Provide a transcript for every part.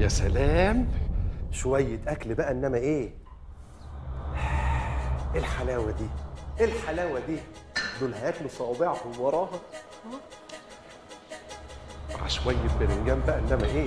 يا سلام شوية أكل بقى إنما إيه؟ إيه الحلاوة دي؟ إيه الحلاوة دي؟ دول هياكلوا صوابعهم وراها مع شوية برنجان بقى إنما إيه؟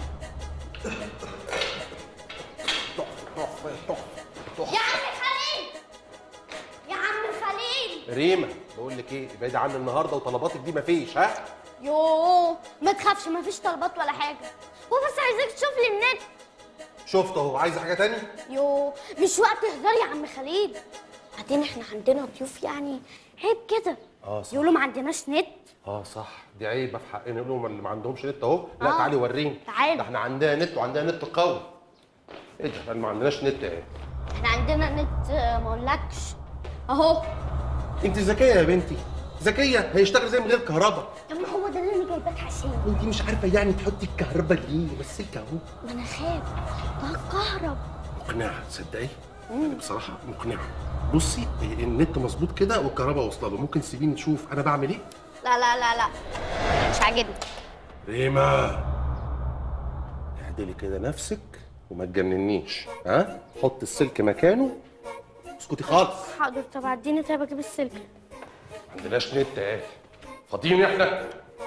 تحفة تحفة تحفة يا عم خليل يا عم خليل ريما بقول لك إيه؟ ابعدي عني النهاردة وطلباتك دي مفيش ها؟ يوه ما تخافش ما فيش طلبات ولا حاجه هو بس عايزك تشوف لي النت شفت أهو عايزة حاجة تاني؟ يوه مش وقت هزار يا عم خليل بعدين احنا عندنا ضيوف يعني عيب كده آه صح. يقولوا ما عندناش نت اه صح دي عيبه في حقنا لهم اللي ما عندهمش نت اهو لا آه. تعالي وريني تعالي. ده احنا عندنا نت وعندنا نت قوي ايه ده احنا ما عندناش نت ايه احنا عندنا نت آه، ما اقولكش اهو انت ذكيه يا بنتي ذكيه هيشتغل زي من غير كهرباء طب ما هو ده اللي انا جايباك عشان وانت مش عارفه يعني تحطي الكهرباء ليه بس اهو ما انا خايف ده الكهرب مقنعه تصدقي يعني بصراحه مقنعه بصي إيه، النت مظبوط كده والكهرباء واصله له ممكن تسيبيني نشوف انا بعمل ايه لا لا لا لا مش عاجبني ريما اعدلي كده نفسك وما تجننيش ها حط السلك مكانه اسكتي خالص حاضر طب عديني طيب اجيب السلك ما عندناش نت اهي فاضيين احنا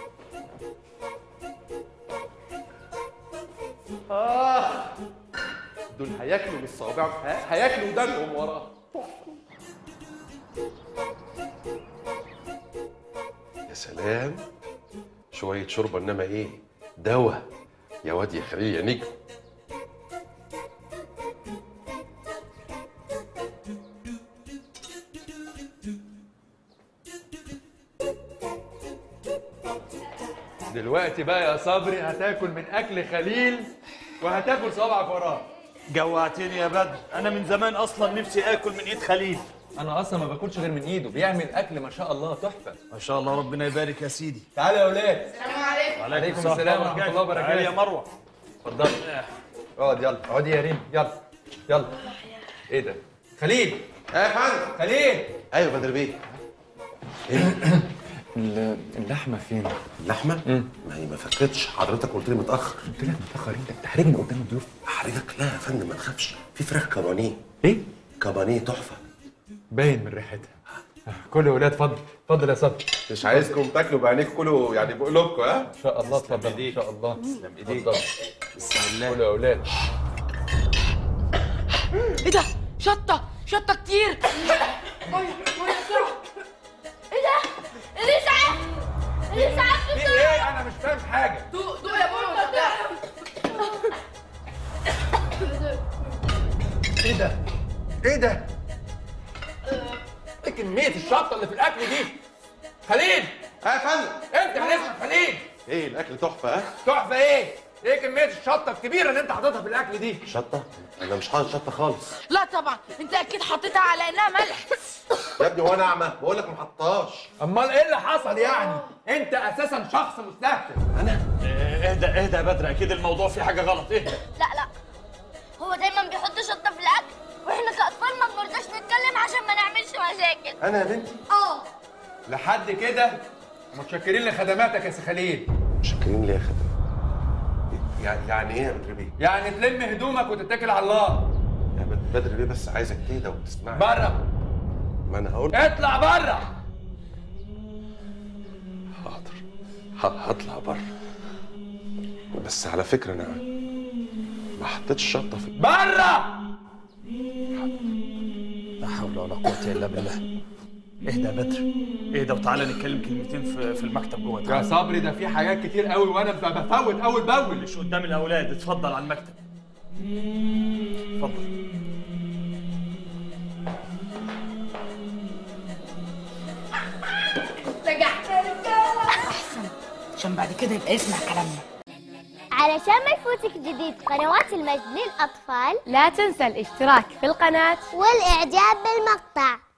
آه دول هياكلوا من الصوابع ه- هياكلوا دمهم وراه يا سلام شوية شوربة انما ايه دواء يا واد يا خليل يا نجم دلوقتي بقى يا صبري هتاكل من اكل خليل وهتاكل صوابعك وراه جوعتني يا بدر انا من زمان اصلا نفسي اكل من ايد خليل انا اصلا ما باكلش غير من ايده بيعمل اكل ما شاء الله تحفه ما شاء الله ربنا يبارك يا سيدي تعالوا يا اولاد عليكم السلام ورحمه الله تعالي وبركاته يا مروه اتفضل اقعد يلا اقعدي يا ريم يلا يلا ايه ده خليل ايه يا فندم خليل ايوه بدر بيه اللحمه فين اللحمه ما هي ما فكتش حضرتك قلت لي متاخر قلت لك متاخر انت بتحرجني قدام الضيوف احرجك لا يا فندم ما تخافش في فراخ كابانيه ايه كابانيه تحفه باين من ريحتها كل يا ولاد اتفضل اتفضل يا صبري مش عايزكم تاكلوا بعينيكم كلوا يعني بقلوبكم ها ان شاء الله اتفضل ان شاء الله تسلم ايديك اتفضل بسم كلوا الله يا اولاد ايه ده شطه شطه كتير ميه ميه بسرعه ايه ده الاسعاف الاسعاف في ايه انا مش فاهم حاجه دوق دوق يا بابا انت بتعرف ايه ده؟ ايه ده؟ ايه كمية الشطة اللي في الأكل دي؟ خليل! ها يا فندم أنت اللي اسمك خليل! ايه الاكل تحفه ها تحفة إيه؟ إيه كمية الشطة الكبيرة اللي أنت حاططها في الأكل دي؟ شطه انا مش حاطط شطه خالص لا طبعا انت اكيد حطيتها على انها ملح يا ابني وانا اعمى بقول لك ما حطهاش أمال إيه اللي حصل يعني؟ أنت أساسا شخص مستهتر إيه، اهدى اهدى يا بدر اكيد الموضوع فيه حاجه غلط اهدى لا لا هو دايما بيحط شطه في الاكل واحنا كاطفال ما بنرضاش نتكلم عشان ما نعملش مشاكل انا يا بنتي اه لحد كده متشكرين لخدماتك يا سي خليل شاكرين ليه يا خدم يعني يعني ايه يا بدر بيه يعني تلم هدومك وتتكل على الله يا بد- بدر بيه بس عايزك تهدى وتسمعني بره ما انا هقول اطلع بره حاضر ه- هطلع بره بس على فكره انا ما حطيتش شطه في بره لا حول ولا قوه الا بالله اهدى يا بدر اهدى وتعالى نتكلم كلمتين في في المكتب جوه يا تعالى صبري ده في حاجات كتير قوي وانا ب- بفوت اول باول مش قدام الاولاد اتفضل على المكتب اتفضل عشان بعد كده يبقى يسمع كلامنا علشان ما يفوتك جديد قنوات المجد للأطفال لا تنسى الاشتراك في القناة والإعجاب بالمقطع